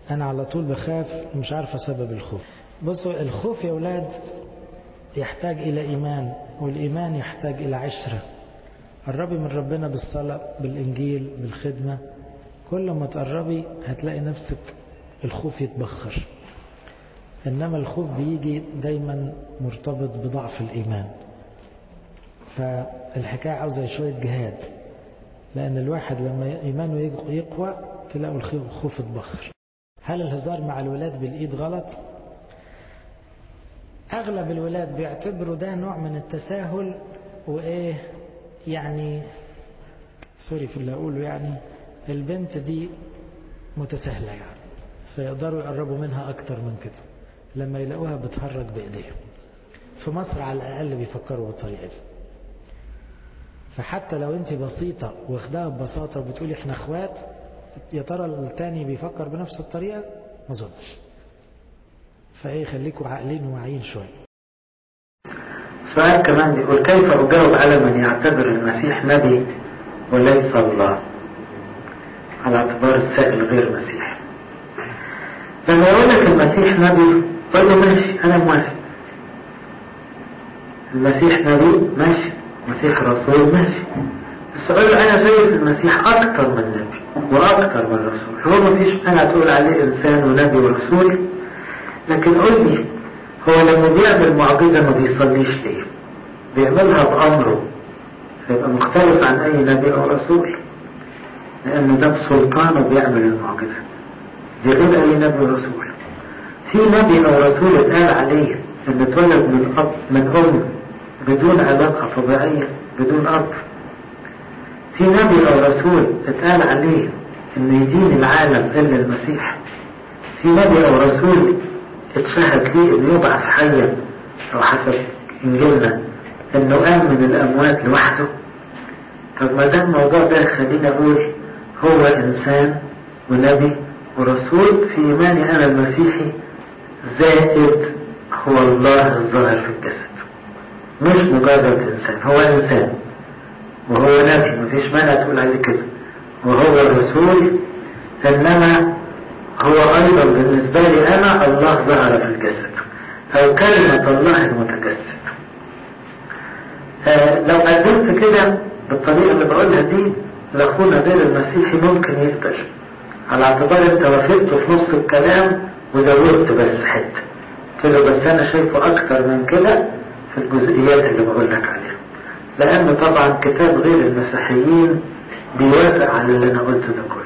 أنا على طول بخاف ومش عارفة سبب الخوف بصوا الخوف يا أولاد يحتاج إلى إيمان والإيمان يحتاج إلى عشرة قربي من ربنا بالصلاة بالإنجيل بالخدمة كل ما تقربي هتلاقي نفسك الخوف يتبخر إنما الخوف بيجي دايما مرتبط بضعف الإيمان فالحكاية عاوزة شوية جهاد لأن الواحد لما إيمانه يقوى تلاقوا الخوف اتبخر هل الهزار مع الولاد بالإيد غلط؟ أغلب الولاد بيعتبروا ده نوع من التساهل وإيه يعني سوري في اللي أقوله يعني البنت دي متساهلة يعني فيقدروا يقربوا منها أكتر من كده لما يلاقوها بتحرك بإيديهم في مصر على الأقل بيفكروا بالطريقة دي فحتى لو أنت بسيطة واخداها ببساطة وبتقولي إحنا إخوات يا ترى التاني بيفكر بنفس الطريقة ما أظنش فإيه خليكم عاقلين وواعيين شوية سؤال كمان بيقول كيف أجاوب على من يعتبر المسيح نبي وليس الله على اعتبار السائل غير مسيحي لما يقول لك المسيح نبي قول له ماشي أنا موافق المسيح نبي ماشي المسيح رسول ماشي بس قول له أنا شايف المسيح أكتر من نبي وأكتر من رسول هو ما فيش أنا تقول عليه إنسان ونبي ورسول لكن قول لي هو لما بيعمل معجزة ما بيصليش ليه بيعملها بأمره فيبقى مختلف عن أي نبي أو رسول لأن ده بسلطانه بيعمل المعجزة دي غير أي نبي ورسول في نبي أو رسول اتقال عليه إن اتولد من أب من أم بدون علاقة طبيعية بدون أب في نبي أو رسول اتقال عليه إن يدين العالم إلا المسيح في نبي أو رسول اتشهد ليه إنه يبعث حيا أو حسب إنجيلنا إنه قام من الأموات لوحده طب ما دام الموضوع ده خلينا أقول هو إنسان ونبي ورسول في إيماني أنا المسيحي زائد هو الله الظاهر في الجسد مش مجرد إنسان هو إنسان وهو نبي مفيش مانع تقول عليه كده وهو الرسول إنما هو أيضا بالنسبة لي أنا الله ظهر في الجسد أو كلمة الله المتجسد آه لو قدمت كده بالطريقة اللي بقولها دي لأخونا غير المسيحي ممكن يقبل على اعتبار انت وافقته في نص الكلام وزودت بس حته قلت له بس انا شايفه اكتر من كده في الجزئيات اللي بقول لك عليها لان طبعا كتاب غير المسيحيين بيوافق على اللي انا قلته ده كله